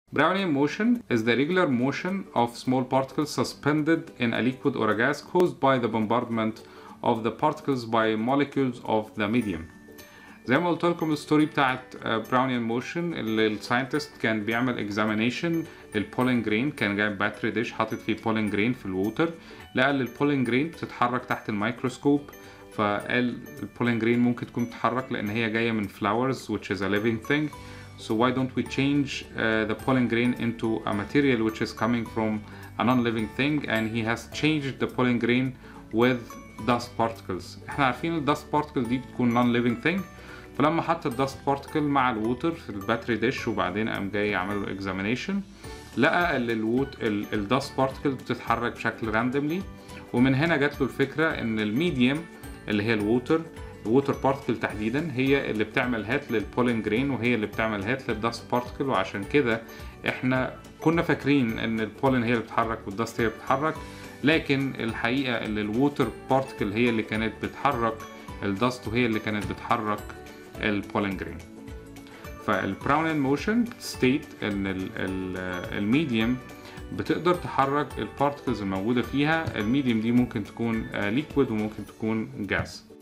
Brownian motion is the regular motion of small particles suspended in a liquid or a gas caused by the bombardment of the particles by molecules of the medium. زي ما قلت لكم الستوري بتاعت براونيان موشن اللي الساينتست كان بيعمل اكزامينيشن للبولين جرين كان جايب باتري ديش حاطط فيه بولين جرين في الووتر لقى ان البولين جرين بتتحرك تحت الميكروسكوب فقال البولين جرين ممكن تكون بتتحرك لان هي جايه من flowers which is a living thing so why don't we change uh, the pollen grain into a material which is coming from a non-living thing and he has changed the pollen grain with dust particles احنا عارفين ال dust particle دي بتكون non-living thing فلما حط الدست بارتكل مع الووتر في الباتري ديش وبعدين قام جاي يعمل له اكزامينيشن لقى ان الووت الدست بارتكل بتتحرك بشكل راندوملي ومن هنا جات له الفكره ان الميديم اللي هي الووتر الووتر بارتكل تحديدا هي اللي بتعمل هات للبولين جرين وهي اللي بتعمل هات للدست بارتكل وعشان كده احنا كنا فاكرين ان البولين هي اللي بتتحرك والدست هي اللي بتتحرك لكن الحقيقه ان الووتر بارتكل هي اللي كانت بتحرك الدست وهي اللي كانت بتحرك البولين جرين فالبراونين موشن ستيت ان الميديم بتقدر تحرك البارتكلز الموجوده فيها الميديم دي ممكن تكون ليكويد وممكن تكون جاز